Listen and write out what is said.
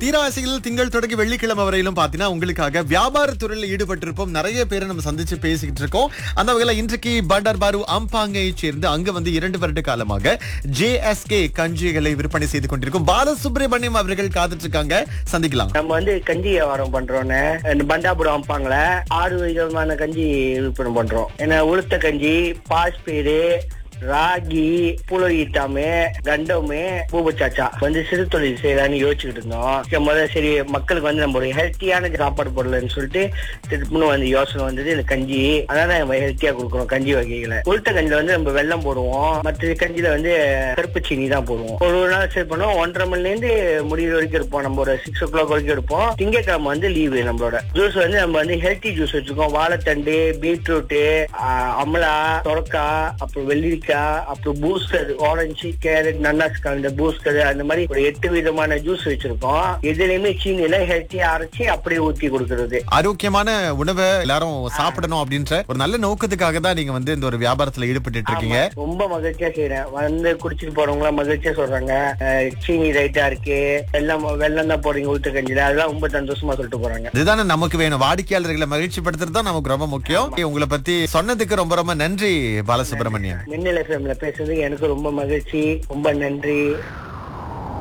தீராசியில் திங்கள் தொடங்கி வெள்ளிக்கிழமை வரையிலும் பாத்தீங்கன்னா உங்களுக்காக வியாபார துறையில் ஈடுபட்டிருப்போம் நிறைய பேரை நம்ம சந்திச்சு பேசிக்கிட்டு இருக்கோம் அந்த வகையில இன்றைக்கு பண்டார் பாரு அம்பாங்கை சேர்ந்து அங்க வந்து இரண்டு வருட காலமாக ஜேஎஸ்கே கஞ்சிகளை விற்பனை செய்து கொண்டிருக்கும் பாலசுப்ரமணியம் அவர்கள் காத்துட்டு இருக்காங்க சந்திக்கலாம் நம்ம வந்து கஞ்சி வியாபாரம் பண்றோன்னு இந்த பண்டாபுரம் வைப்பாங்கள ஆறு விதமான கஞ்சி விற்பனை பண்றோம் ஏன்னா உளுத்த கஞ்சி பாஸ்பீடு ராகி புலோயிட்டாமு கண்டமு பூபச்சாச்சா வந்து சிறு தொழில் செய்யலாம்னு யோசிச்சுக்கிட்டு இருந்தோம் சரி, முதல்ல சரி மக்களுக்கு வந்து நம்ம ஒரு ஹெல்த்தியான சாப்பாடு போடலன்னு சொல்லிட்டு திருப்பணும் வந்து யோசனை வந்தது இந்த கஞ்சி அதான் நம்ம ஹெல்த்தியா கொடுக்குறோம் கஞ்சி வகைகளை உளுத்த கஞ்சில வந்து நம்ம வெல்லம் போடுவோம் மற்ற கஞ்சில வந்து கருப்பு சீனி தான் போடுவோம் ஒரு ஒரு நாள் சரி பண்ணுவோம் ஒன்றரை மணில இருந்து முடிகிற வரைக்கும் இருப்போம் நம்ம ஒரு சிக்ஸ் ஓ கிளாக் வரைக்கும் இருப்போம் திங்கட்கிழமை வந்து லீவு நம்மளோட ஜூஸ் வந்து நம்ம வந்து ஹெல்த்தி ஜூஸ் வச்சிருக்கோம் வாழைத்தண்டு பீட்ரூட்டு அமலா சொரக்கா அப்புறம் வெள்ளரிக்காய் அப்புறம் பூஸ்டர் ஆரஞ்சு கேரட் நன்னாஸ் கலந்த பூஸ்டர் அந்த மாதிரி ஒரு எட்டு விதமான ஜூஸ் வச்சிருக்கோம் எதுலயுமே சீனில ஹெல்த்தியா அரைச்சி அப்படியே ஊத்தி கொடுக்கறது ஆரோக்கியமான உணவை எல்லாரும் சாப்பிடணும் அப்படின்ற ஒரு நல்ல நோக்கத்துக்காக தான் நீங்க வந்து இந்த ஒரு வியாபாரத்துல ஈடுபட்டு இருக்கீங்க ஆமா, ரொம்ப மகிழ்ச்சியா செய்யறேன் வந்து குடிச்சிட்டு போறவங்க எல்லாம் மகிழ்ச்சியா சொல்றாங்க அஹ், சீனி ரைட்டா இருக்கு வெள்ளம் வெள்ளம் தான் போறீங்க ஊத்து கஞ்சில அதெல்லாம் ரொம்ப சந்தோஷமா சொல்லிட்டு போறாங்க இதுதானே நமக்கு வேணும் வாடிக்கையாளர்களை மகிழ்ச்சி படுத்துறது தான் நமக்கு ரொம்ப முக்கியம் உங்களை பத்தி சொன்னதுக்கு ரொம்ப ரொம்ப நன்றி பாலசுப்ரமணியன் மின்னல் எஃப்எம்ல பேசுறதுக்கு எனக்கு ரொம்ப மகிழ்ச்சி ரொம்ப நன்றி